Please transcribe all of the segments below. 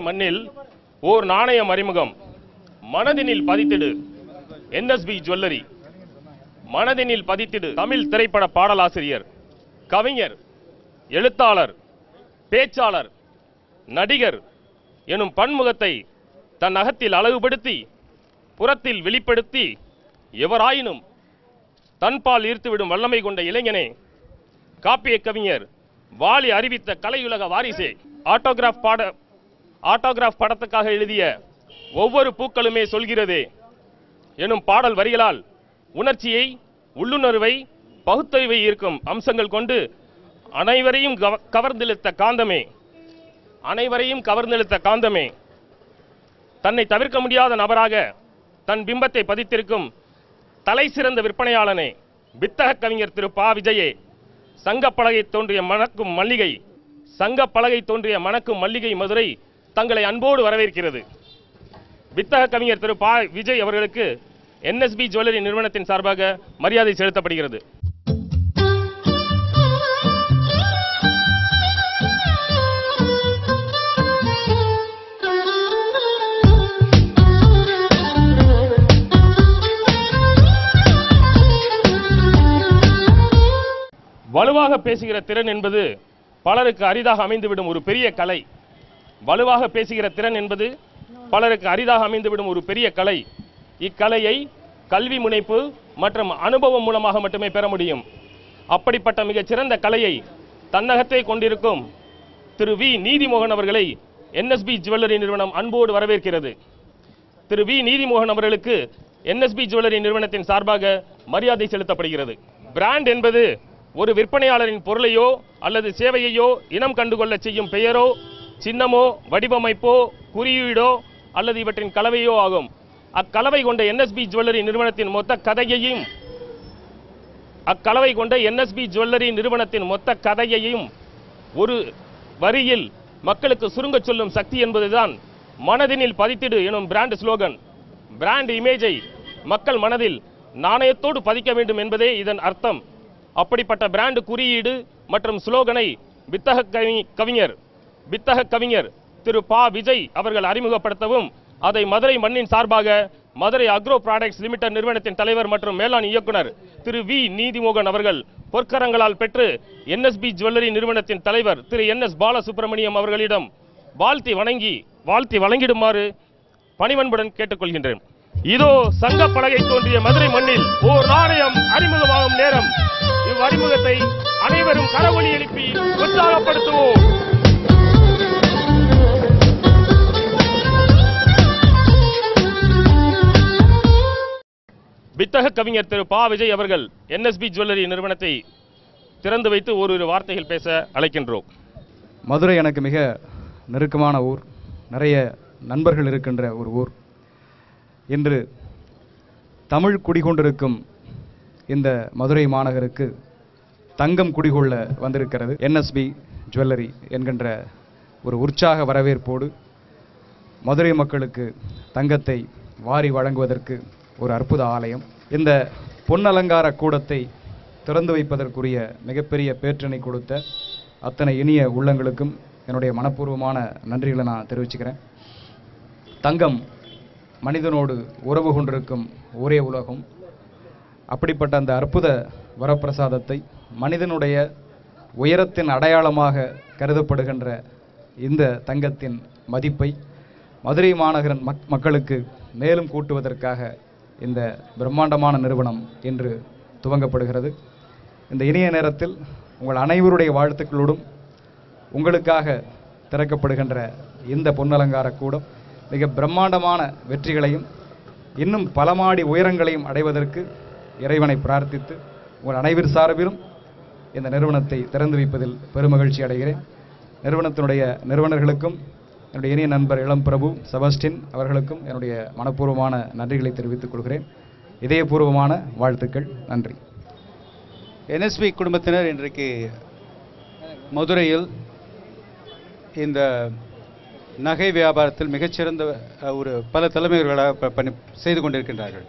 மண்ணில் ஓர் நாணயம் அறிமுகம் மனதினில் பதித்திடு என்எஸ்பி ஜுவல்லரி மனதினில் பதித்திடு தமிழ் திரைப்பட பாடலாசிரியர் கவிஞர் எழுத்தாளர் பேச்சாளர் நடிகர் எனும் பன்முகத்தை தன் அகத்தில் அழகுபடுத்தி புறத்தில் வெளிப்படுத்தி எவராயினும் தன்பால் ஈர்த்துவிடும் வல்லமை கொண்ட இளைஞனே காப்பிய கவிஞர் வாலி அறிவித்த கலையுலக வாரிசே ஆட்டோகிராஃப் பாட ஆட்டோகிராஃப் படத்துக்காக எழுதிய ஒவ்வொரு பூக்களுமே சொல்கிறதே எனும் பாடல் வரிகளால் உணர்ச்சியை உள்ளுணர்வை பகுத்தறிவை ஈர்க்கும் அம்சங்கள் கொண்டு அனைவரையும் கவ- கவர்ந்தெழுத்த காந்தமே அனைவரையும் கவர்ந்தெழுத்த காந்தமே தன்னை தவிர்க்க முடியாத நபராக தன் பிம்பத்தை பதித்திருக்கும் தலை சிறந்த விற்பனையாளனே வித்தக கவிஞர் திரு பா விஜயே சங்கப்பலகை தோன்றிய மணக்கும் மல்லிகை சங்கப்பலகை தோன்றிய மணக்கும் மல்லிகை மதுரை தங்களை அன்போடு வரவேற்கிறது வித்தக கவிஞர் திரு பா விஜய் அவர்களுக்கு என்எஸ்பி ஜுவல்லரி நிறுவனத்தின் சார்பாக மரியாதை செலுத்தப்படுகிறது வலுவாக பேசுகிற திறன் என்பது பலருக்கு அரிதாக அமைந்துவிடும் ஒரு பெரிய கலை வலுவாக பேசுகிற திறன் என்பது பலருக்கு அரிதாக அமைந்துவிடும் ஒரு பெரிய கலை இக்கலையை கல்வி முனைப்பு மற்றும் அனுபவம் மூலமாக மட்டுமே பெற முடியும் அப்படிப்பட்ட மிகச்சிறந்த கலையை தன்னகத்தே கொண்டிருக்கும் திரு வி நீதிமோகன் அவர்களை என்எஸ்பி ஜுவல்லரி நிறுவனம் அன்போடு வரவேற்கிறது திரு வி நீதிமோகன் அவர்களுக்கு என்எஸ்பி ஜுவல்லரி நிறுவனத்தின் சார்பாக மரியாதை செலுத்தப்படுகிறது பிராண்ட் என்பது ஒரு விற்பனையாளரின் பொருளையோ அல்லது சேவையையோ இனம் கண்டுகொள்ள செய்யும் பெயரோ சின்னமோ வடிவமைப்போ குறியீடோ அல்லது இவற்றின் கலவையோ ஆகும் அக்கலவை கொண்ட என்எஸ்பி ஜுவல்லரி நிறுவனத்தின் மொத்த கதையையும் அக்கலவை கொண்ட என்எஸ்பி ஜுவல்லரி நிறுவனத்தின் மொத்த கதையையும் ஒரு வரியில் மக்களுக்கு சுருங்கச் சொல்லும் சக்தி என்பதுதான் மனதினில் பதித்திடு எனும் பிராண்ட் ஸ்லோகன் பிராண்ட் இமேஜை மக்கள் மனதில் நாணயத்தோடு பதிக்க வேண்டும் என்பதே இதன் அர்த்தம் அப்படிப்பட்ட பிராண்ட் குறியீடு மற்றும் ஸ்லோகனை வித்தக கவி- கவிஞர் வித்தக கவிஞர் திரு பா விஜய் அவர்கள் அறிமுகப்படுத்தவும் அதை மதுரை மண்ணின் சார்பாக மதுரை அக்ரோ ப்ராடக்ட்ஸ் லிமிடெட் நிறுவனத்தின் தலைவர் மற்றும் மேலாண் இயக்குனர் திரு வி நீதிமோகன் அவர்கள் பொற்கரங்களால் பெற்று என்எஸ்பி ஜுவல்லரி நிறுவனத்தின் தலைவர் திரு என் எஸ் பாலசுப்ரமணியம் அவர்களிடம் வாழ்த்தி வணங்கி வாழ்த்தி வழங்கிடுமாறு பணிவன்புடன் கேட்டுக்கொள்கின்றேன் இதோ சங்க பலகை தோன்றிய மதுரை மண்ணில் ஓர் நாணயம் அறிமுகமாகும் நேரம் இவ்வறிமுகத்தை அனைவரும் கரவொலி எழுப்பி உற்சாகப்படுத்துவோம் வித்தக கவிஞர் திரு பா விஜய் அவர்கள் என்எஸ்பி ஜுவல்லரி நிறுவனத்தை திறந்து வைத்து ஓரிரு வார்த்தைகள் பேச அழைக்கின்றோம் மதுரை எனக்கு மிக நெருக்கமான ஊர் நிறைய நண்பர்கள் இருக்கின்ற ஒரு ஊர் இன்று தமிழ் குடிகொண்டிருக்கும் இந்த மதுரை மாநகருக்கு தங்கம் குடிகொள்ள வந்திருக்கிறது என்எஸ்பி ஜுவல்லரி என்கின்ற ஒரு உற்சாக வரவேற்போடு மதுரை மக்களுக்கு தங்கத்தை வாரி வழங்குவதற்கு ஒரு அற்புத ஆலயம் இந்த பொன்னலங்கார கூடத்தை திறந்து வைப்பதற்குரிய மிகப்பெரிய பேற்றினை கொடுத்த அத்தனை இனிய உள்ளங்களுக்கும் என்னுடைய மனப்பூர்வமான நன்றிகளை நான் தெரிவிச்சுக்கிறேன் தங்கம் மனிதனோடு உறவு கொண்டிருக்கும் ஒரே உலகம் அப்படிப்பட்ட அந்த அற்புத வரப்பிரசாதத்தை மனிதனுடைய உயரத்தின் அடையாளமாக கருதப்படுகின்ற இந்த தங்கத்தின் மதிப்பை மதுரை மாநகரன் மக் மக்களுக்கு மேலும் கூட்டுவதற்காக இந்த பிரம்மாண்டமான நிறுவனம் இன்று துவங்கப்படுகிறது இந்த இனிய நேரத்தில் உங்கள் அனைவருடைய வாழ்த்துக்களோடும் உங்களுக்காக திறக்கப்படுகின்ற இந்த பொன்னலங்கார கூடம் மிக பிரம்மாண்டமான வெற்றிகளையும் இன்னும் பல மாடி உயரங்களையும் அடைவதற்கு இறைவனை பிரார்த்தித்து உங்கள் அனைவர் சார்பிலும் இந்த நிறுவனத்தை திறந்து வைப்பதில் பெருமகிழ்ச்சி அடைகிறேன் நிறுவனத்தினுடைய நிறுவனர்களுக்கும் என்னுடைய இனிய நண்பர் இளம் பிரபு செபஸ்டின் அவர்களுக்கும் என்னுடைய மனப்பூர்வமான நன்றிகளை தெரிவித்துக் கொள்கிறேன் இதயபூர்வமான வாழ்த்துக்கள் நன்றி என்எஸ்பி குடும்பத்தினர் இன்றைக்கு மதுரையில் இந்த நகை வியாபாரத்தில் மிகச்சிறந்த அஹ், ஒரு பல தலைமையர்களாக ப- பணி செய்து கொண்டிருக்கின்றார்கள்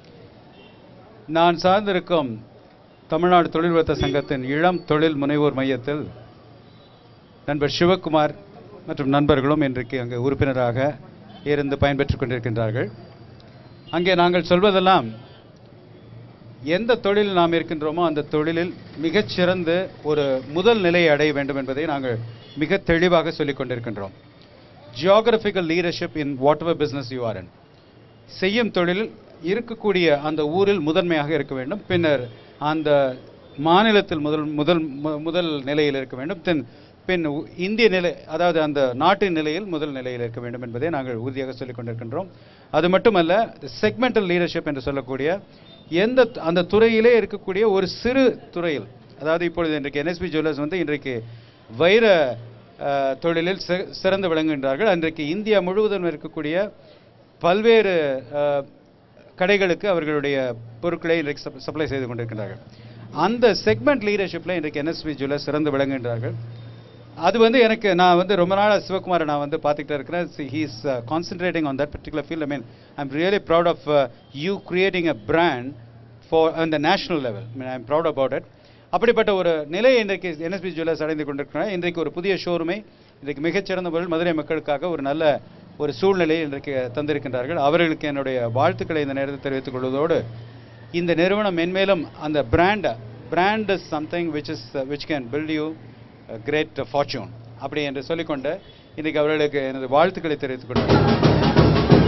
நான் சார்ந்திருக்கும் தமிழ்நாடு தொழில் வர்த்தக சங்கத்தின் இளம் தொழில் முனைவோர் மையத்தில் நண்பர் சிவகுமார் மற்றும் நண்பர்களும் இன்றைக்கு அங்கு உறுப்பினராக இருந்து பயன்பெற்றுக் கொண்டிருக்கின்றார்கள் அங்கே நாங்கள் சொல்வதெல்லாம் எந்த தொழிலில் நாம் இருக்கின்றோமோ அந்த தொழிலில் மிகச்சிறந்த ஒரு முதல் நிலையை அடைய வேண்டும் என்பதை நாங்கள் மிக தெளிவாக சொல்லிக் கொண்டிருக்கின்றோம் geographical leadership in whatever business you are செய்யும் தொழிலில் இருக்கக்கூடிய அந்த ஊரில் முதன்மையாக இருக்க வேண்டும் பின்னர் அந்த மாநிலத்தில் முதல் முதல் மு- முதல் நிலையில் இருக்க வேண்டும் தென் பின் உ- இந்திய நிலை அதாவது அந்த நாட்டின் நிலையில் முதல் நிலையில் இருக்க வேண்டும் என்பதை நாங்கள் உறுதியாக சொல்லிக் கொண்டிருக்கின்றோம் அது மட்டுமல்ல செக்மெண்டல் லீடர்ஷிப் என்று சொல்லக்கூடிய எந்த த- அந்த துறையிலே இருக்கக்கூடிய ஒரு சிறு துறையில் அதாவது இப்பொழுது இன்றைக்கு என்எஸ்பி ஜுவல்லர்ஸ் வந்து இன்றைக்கு வைர அஹ், தொழிலில் சி- சிறந்து விளங்குகின்றார்கள் அன்றைக்கு இந்தியா முழுவதும் இருக்கக்கூடிய பல்வேறு அஹ், கடைகளுக்கு அவர்களுடைய பொருட்களை இன்றைக்கு சப்ளை செய்து கொண்டிருக்கின்றார்கள் அந்த செக்மெண்ட் லீடர்ஷிப்பில் இன்றைக்கு என்எஸ்பி ஜுவல்லர்ஸ் சிறந்து விளங்குகின்றார்கள் அது வந்து எனக்கு நான் வந்து ரொம்ப நாளா சிவகுமாரை நான் வந்து பார்த்துக்கிட்டே இருக்கிறேன் he's concentrating on that particular field I mean I am really proud of you creating a brand for அந்த national level mean I am proud about it அப்படிப்பட்ட ஒரு நிலையை இன்றைக்கு என்எஸ்பி ஜுவல்லர்ஸ் அடைந்து கொண்டிருக்கிறேன் இன்றைக்கு ஒரு புதிய ஷோரூமை இன்றைக்கு மிகச்சிறந்த முறையில் மதுரை மக்களுக்காக ஒரு நல்ல ஒரு சூழ்நிலையை இன்றைக்கு தந்திருக்கின்றார்கள் அவர்களுக்கு என்னுடைய வாழ்த்துக்களை இந்த நேரத்தில் தெரிவித்துக் கொள்வதோடு இந்த நிறுவனம் மென்மேலும் அந்த brand brand is something which is which can build you great fortune அப்படி என்று சொல்லிக்கொண்டு இன்றைக்கு அவர்களுக்கு எனது வாழ்த்துக்களை தெரிவித்துக் கொள்கிறேன்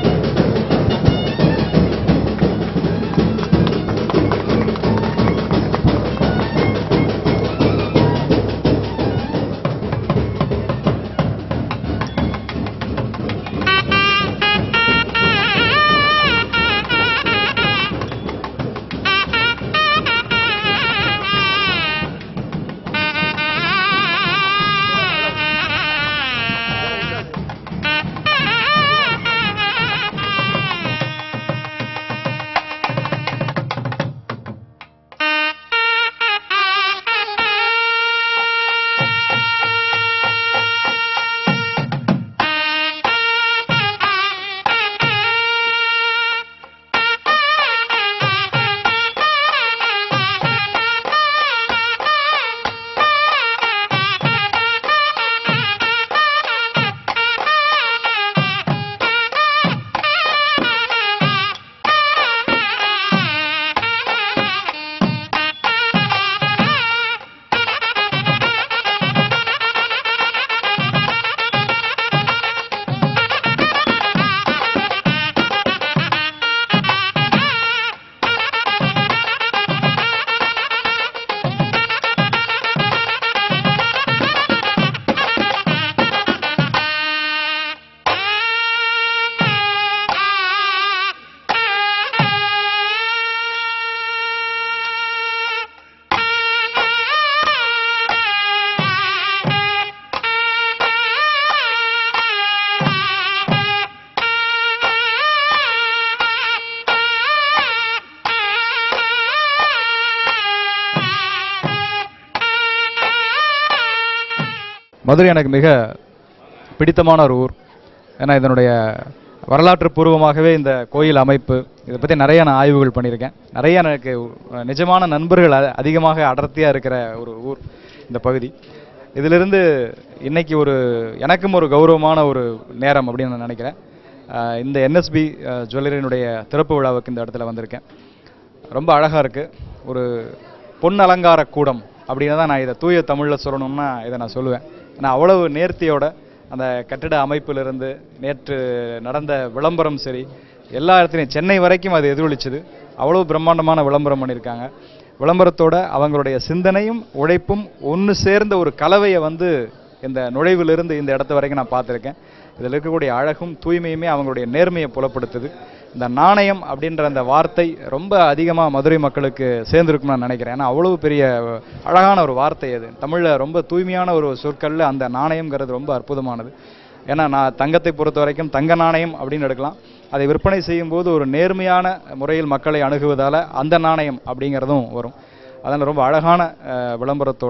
மதுரை எனக்கு மிக பிடித்தமான ஒரு ஊர் ஏன்னா இதனுடைய வரலாற்று பூர்வமாகவே இந்த கோயில் அமைப்பு இதை பற்றி நிறைய நான் ஆய்வுகள் பண்ணியிருக்கேன் நிறைய எனக்கு அஹ், நிஜமான நண்பர்கள் அ- அதிகமாக அடர்த்தியாக இருக்கிற ஒரு ஊர் இந்த பகுதி இதிலிருந்து இன்னைக்கு ஒரு எனக்கும் ஒரு கௌரவமான ஒரு நேரம் அப்படின்னு நான் நினைக்கிறேன் அஹ், இந்த என்எஸ்பி ஜுவல்லரியினுடைய திறப்பு விழாவுக்கு இந்த இடத்துல வந்திருக்கேன் ரொம்ப அழகாக இருக்குது ஒரு பொன் அலங்கார கூடம் அப்படின்னு தான் நான் இதை தூய தமிழில் சொல்லணும்னா இதை நான் சொல்லுவேன் ஏன்னா அவ்வளவு நேர்த்தியோட அந்த கட்டிட அமைப்பிலிருந்து நேற்று நடந்த விளம்பரம் சரி எல்லா இடத்துலையும் சென்னை வரைக்கும் அது எதிரொலிச்சுது அவ்வளோ பிரம்மாண்டமான விளம்பரம் பண்ணியிருக்காங்க விளம்பரத்தோட அவங்களுடைய சிந்தனையும் உழைப்பும் ஒன்று சேர்ந்த ஒரு கலவையை வந்து இந்த நுழைவிலிருந்து இந்த இடத்து வரைக்கும் நான் பார்த்துருக்கேன் இதில் இருக்கக்கூடிய அழகும் தூய்மையுமே அவங்களுடைய நேர்மையை புலப்படுத்துது இந்த நாணயம் அப்படின்ற அந்த வார்த்தை ரொம்ப அதிகமாக மதுரை மக்களுக்கு சேர்ந்துருக்கும்னு நான் நினைக்கிறேன் ஏன்னா அவ்வளவு பெரிய அழகான ஒரு வார்த்தை அது தமிழில் ரொம்ப தூய்மையான ஒரு சொற்களில் அந்த நாணயம்ங்கிறது ரொம்ப அற்புதமானது ஏன்னா நான் தங்கத்தை பொறுத்த வரைக்கும் தங்க நாணயம் அப்படின்னு எடுக்கலாம் அதை விற்பனை செய்யும்போது ஒரு நேர்மையான முறையில் மக்களை அணுகுவதால் அந்த நாணயம் அப்படிங்கிறதும் வரும் அதனால் ரொம்ப அழகான அஹ், விளம்பரத்தோட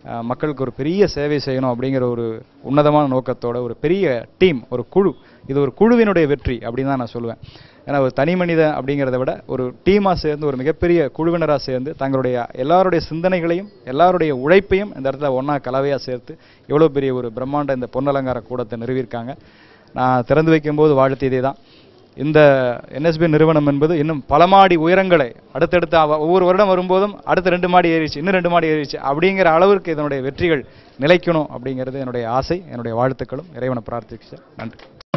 அஹ், மக்களுக்கு ஒரு பெரிய சேவை செய்யணும் அப்படிங்கிற ஒரு உன்னதமான நோக்கத்தோட ஒரு பெரிய டீம் ஒரு குழு இது ஒரு குழுவினுடைய வெற்றி அப்படின்னு தான் நான் சொல்லுவேன் ஏன்னா ஒரு தனி மனிதன் அப்படிங்கிறத விட ஒரு டீமாக சேர்ந்து ஒரு மிகப்பெரிய குழுவினராக சேர்ந்து தங்களுடைய எல்லாருடைய சிந்தனைகளையும் எல்லாருடைய உழைப்பையும் இந்த இடத்துல ஒன்றா கலவையாக சேர்த்து எவ்வளோ பெரிய ஒரு பிரம்மாண்ட இந்த பொன்னலங்கார கூடத்தை நிறுவியிருக்காங்க நான் திறந்து வைக்கும்போது வாழ்த்தியதே தான் இந்த என்எஸ்பி நிறுவனம் என்பது இன்னும் பல மாடி உயரங்களை அடுத்தடுத்து அவ- ஒவ்வொரு வருடம் வரும்போதும் அடுத்த ரெண்டு மாடி ஏறிச்சு இன்னும் ரெண்டு மாடி ஏறிச்சு அப்படிங்கிற அளவிற்கு இதனுடைய வெற்றிகள் நிலைக்கணும் அப்படிங்கிறது என்னுடைய ஆசை என்னுடைய வாழ்த்துக்களும் இறைவனை பிரார்த்திக்கிறேன் நன்றி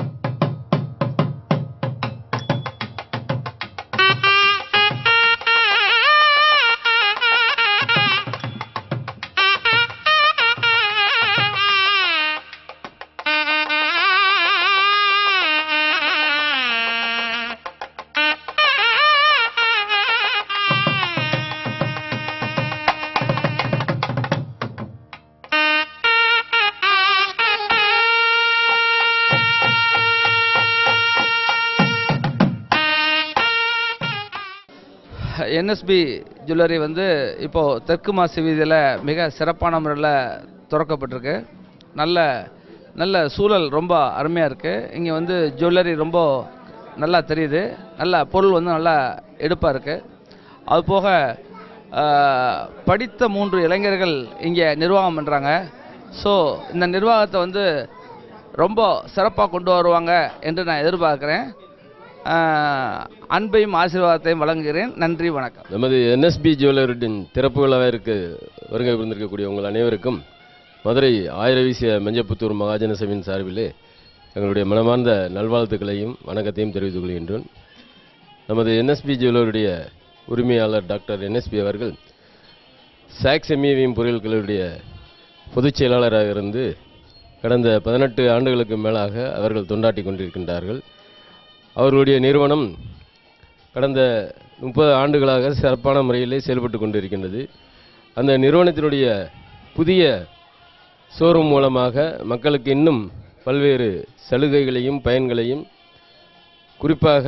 என்எஸ்பி ஜுவல்லரி வந்து இப்போது தெற்கு மாசி வீதியில் மிக சிறப்பான முறையில் திறக்கப்பட்டிருக்கு நல்ல நல்ல சூழல் ரொம்ப அருமையாக இருக்குது இங்கே வந்து ஜுவல்லரி ரொம்ப நல்லா தெரியுது நல்ல பொருள் வந்து நல்லா எடுப்பாக இருக்குது அது போக ஆஹ், படித்த மூன்று இளைஞர்கள் இங்கே நிர்வாகம் பண்ணுறாங்க ஸோ இந்த நிர்வாகத்தை வந்து ரொம்ப சிறப்பாக கொண்டு வருவாங்க என்று நான் எதிர்பார்க்குறேன் ஆஹ், அன்பையும் ஆசீர்வாதத்தையும் வழங்குகிறேன் நன்றி வணக்கம் நமது என்எஸ்பி ஜுவல்லரியின் திறப்பு விழாவிற்கு வருகை புரிந்திருக்கக்கூடிய உங்கள் அனைவருக்கும் மதுரை ஆயிரவீசிய மஞ்சப்புத்தூர் மகாஜன சபையின் சார்பிலே எங்களுடைய மனமார்ந்த நல்வாழ்த்துக்களையும் வணக்கத்தையும் தெரிவித்துக் கொள்கின்றோம் நமது என்எஸ்பி ஜுவல்லருடைய உரிமையாளர் டாக்டர் என்எஸ்பி அவர்கள் சாக்ஸ் எம்இவிஎம் பொருட்களுடைய பொதுச் செயலாளராக இருந்து கடந்த பதினெட்டு ஆண்டுகளுக்கு மேலாக அவர்கள் தொண்டாட்டி கொண்டிருக்கின்றார்கள் அவர்களுடைய நிறுவனம் கடந்த முப்பது ஆண்டுகளாக சிறப்பான முறையிலே செயல்பட்டு கொண்டிருக்கின்றது அந்த நிறுவனத்தினுடைய புதிய ஷோரூம் மூலமாக மக்களுக்கு இன்னும் பல்வேறு சலுகைகளையும் பயன்களையும் குறிப்பாக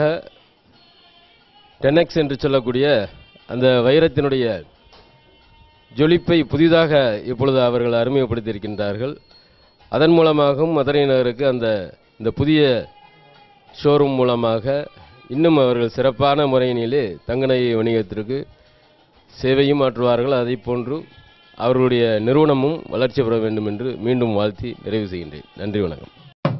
டெனெக்ஸ் என்று சொல்லக்கூடிய அந்த வைரத்தினுடைய ஜொலிப்பை புதிதாக இப்பொழுது அவர்கள் அறிமுகப்படுத்தியிருக்கின்றார்கள் அதன் மூலமாகவும் மதுரை நகருக்கு அந்த இந்த புதிய ஷோரூம் மூலமாக இன்னும் அவர்கள் சிறப்பான முறையினிலே தங்கநகை வணிகத்திற்கு சேவையும் ஆற்றுவார்கள் அதை போன்று அவர்களுடைய நிறுவனமும் வளர்ச்சி பெற வேண்டும் என்று மீண்டும் வாழ்த்தி நிறைவு செய்கின்றேன் நன்றி வணக்கம்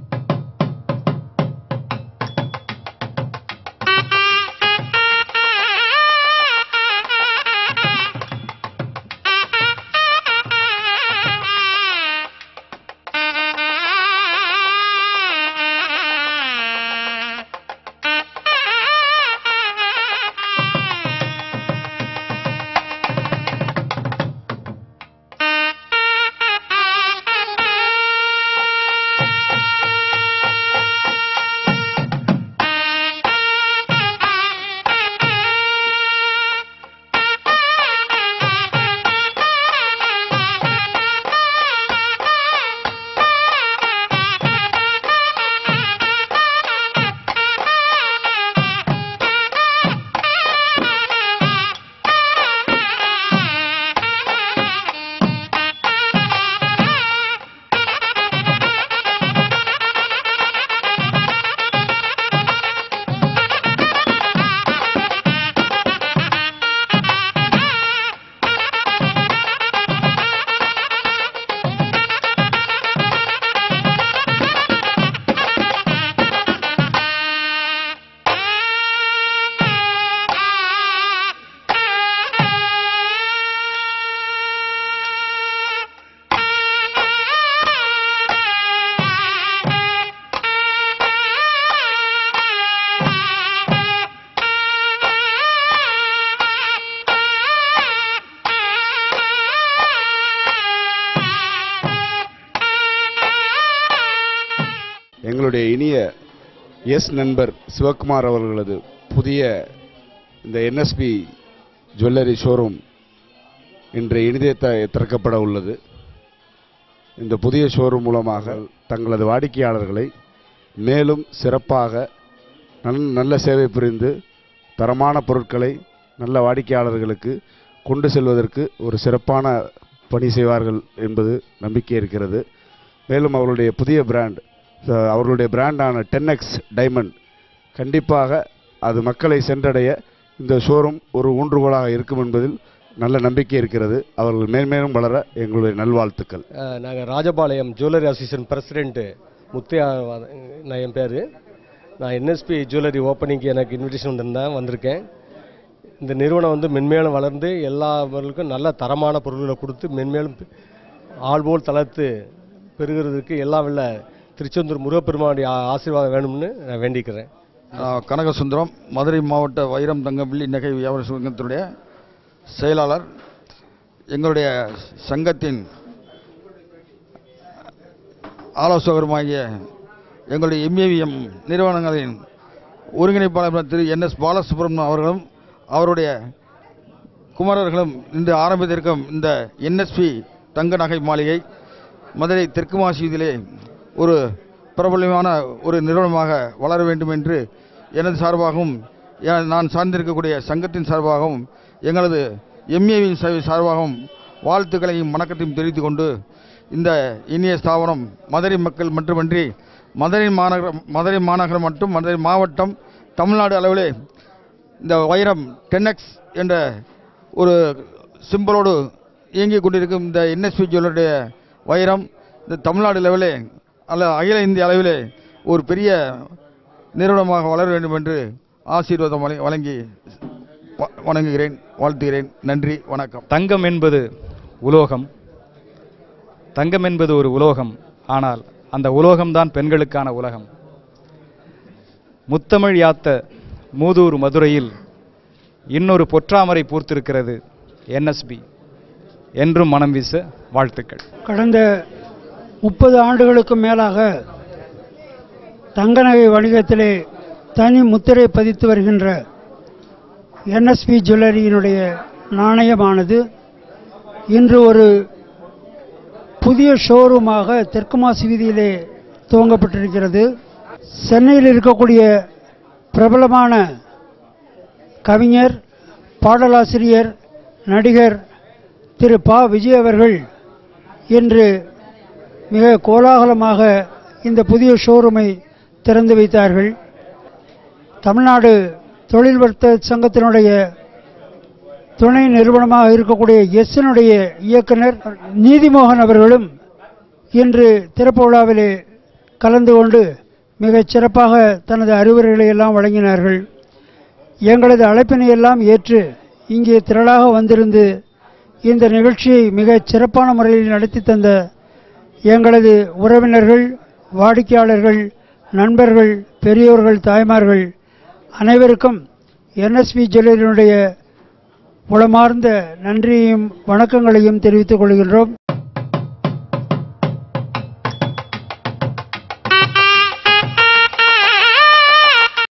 எங்களுடைய இனிய எஸ் நண்பர் சிவகுமார் அவர்களது புதிய இந்த என்எஸ்பி ஜுவல்லரி ஷோரூம் இன்று இனிதே த- திறக்கப்பட உள்ளது இந்த புதிய ஷோரூம் மூலமாக தங்களது வாடிக்கையாளர்களை மேலும் சிறப்பாக நல்- நல்ல சேவை புரிந்து தரமான பொருட்களை நல்ல வாடிக்கையாளர்களுக்கு கொண்டு செல்வதற்கு ஒரு சிறப்பான பணி செய்வார்கள் என்பது நம்பிக்கை இருக்கிறது மேலும் அவர்களுடைய புதிய பிராண்ட் அவர்களுடைய பிராண்டான டென் எக்ஸ் டைமண்ட் கண்டிப்பாக அது மக்களை சென்றடைய இந்த ஷோரூம் ஒரு ஊன்றுகோலாக இருக்கும் என்பதில் நல்ல நம்பிக்கை இருக்கிறது அவர்கள் மேன்மேலும் வளர எங்களுடைய நல்வாழ்த்துக்கள் நாங்கள் Rajapalayam jewellery association president Muthiah வ- நான் என் பேர் நான் என்எஸ்பி ஜுவல்லரி ஓப்பனிங்க்கு எனக்கு இன்விடேஷன் வந்திருந்தேன் வந்திருக்கேன் இந்த நிறுவனம் வந்து மென்மேலும் வளர்ந்து எல்லாவர்களுக்கும் நல்ல தரமான பொருள்களை கொடுத்து மென்மேலும் ஆள்போல் தளர்த்து பெறுகிறதுக்கு எல்லாம் வல்ல திருச்செந்தூர் முருகப்பெருமானுடைய ஆ- ஆசீர்வாதம் வேணும்னு நான் வேண்டிக்கிறேன் நான் கனகசுந்தரம் மதுரை மாவட்ட வைரம் தங்கம் வெள்ளி நகை வியாபார சங்கத்தினுடைய செயலாளர் எங்களுடைய சங்கத்தின் ஆலோசகருமாகிய எங்களுடைய எம்ஏவிஎம் நிறுவனங்களின் ஒருங்கிணைப்பாளர் திரு என் எஸ் பாலசுப்ரமணியம் அவர்களும் அவருடைய குமாரர்களும் இன்று ஆரம்பித்திருக்கும் இந்த என்எஸ்பி தங்க நகை மாளிகை மதுரை தெற்கு மாசியத்திலே ஒரு பிரபலமான ஒரு நிறுவனமாக வளர வேண்டும் என்று எனது சார்பாகவும் எ- நான் சார்ந்திருக்கக்கூடிய சங்கத்தின் சார்பாகவும் எங்களது எம்ஏவின் சார்பாகவும் வாழ்த்துக்களையும் வணக்கத்தையும் தெரிவித்துக் கொண்டு இந்த இனிய ஸ்தாபனம் மதுரை மக்கள் மட்டுமன்றி மதுரை மாநகரம் மதுரை மாநகரம் மற்றும் மதுரை மாவட்டம் தமிழ்நாடு அளவிலே இந்த வைரம் டென்எக்ஸ் என்ற ஒரு சிம்பலோடு இயங்கிக் கொண்டிருக்கும் இந்த என்எஸ்பி ஜுவல்லருடைய வைரம் இந்த தமிழ்நாடு லெவலே அல்ல அகில இந்திய அளவிலே ஒரு பெரிய நிறுவனமாக வளர வேண்டும் என்று ஆசீர்வாதம் வழங்கி- வழங்கி வ- வணங்குகிறேன் வாழ்த்துகிறேன் நன்றி வணக்கம் தங்கம் என்பது உலோகம் தங்கம் என்பது ஒரு உலோகம் ஆனால் அந்த உலோகம்தான் பெண்களுக்கான உலகம் முத்தமிழ் யாத்த மூதூர் மதுரையில் இன்னொரு பொற்றாமரை பூர்த்திருக்கிறது என்எஸ்பி என்றும் மனம் வீச வாழ்த்துக்கள் கடந்த முப்பது ஆண்டுகளுக்கு மேலாக தங்க நகை வணிகத்திலே தனி முத்திரை பதித்து வருகின்ற என்எஸ்பி ஜுவல்லரியினுடைய நாணயமானது இன்று ஒரு புதிய ஷோரூமாக தெற்கு மாசி வீதியிலே துவங்கப்பட்டிருக்கிறது சென்னையில் இருக்கக்கூடிய பிரபலமான கவிஞர் பாடலாசிரியர் நடிகர் திரு பா விஜய் அவர்கள் இன்று மிக கோலாகலமாக இந்த புதிய ஷோரூமை திறந்து வைத்தார்கள் தமிழ்நாடு தொழில் வர்த்தக சங்கத்தினுடைய துணை நிறுவனமாக இருக்கக்கூடிய எஸ்னுடைய இயக்குனர் நீதிமோகன் அவர்களும் இன்று திறப்பு விழாவிலே கலந்து கொண்டு மிகச் சிறப்பாக தனது அறிவுரைகளை எல்லாம் வழங்கினார்கள் எங்களது அழைப்பினை எல்லாம் ஏற்று இங்கே திரளாக வந்திருந்து இந்த நிகழ்ச்சியை மிகச் சிறப்பான முறையில் நடத்தி தந்த எங்களது உறவினர்கள் வாடிக்கையாளர்கள் நண்பர்கள் பெரியோர்கள் தாய்மார்கள் அனைவருக்கும் என்எஸ்பி ஜுவல்லரியினுடைய உளமார்ந்த நன்றியையும் வணக்கங்களையும் தெரிவித்துக் கொள்கின்றோம்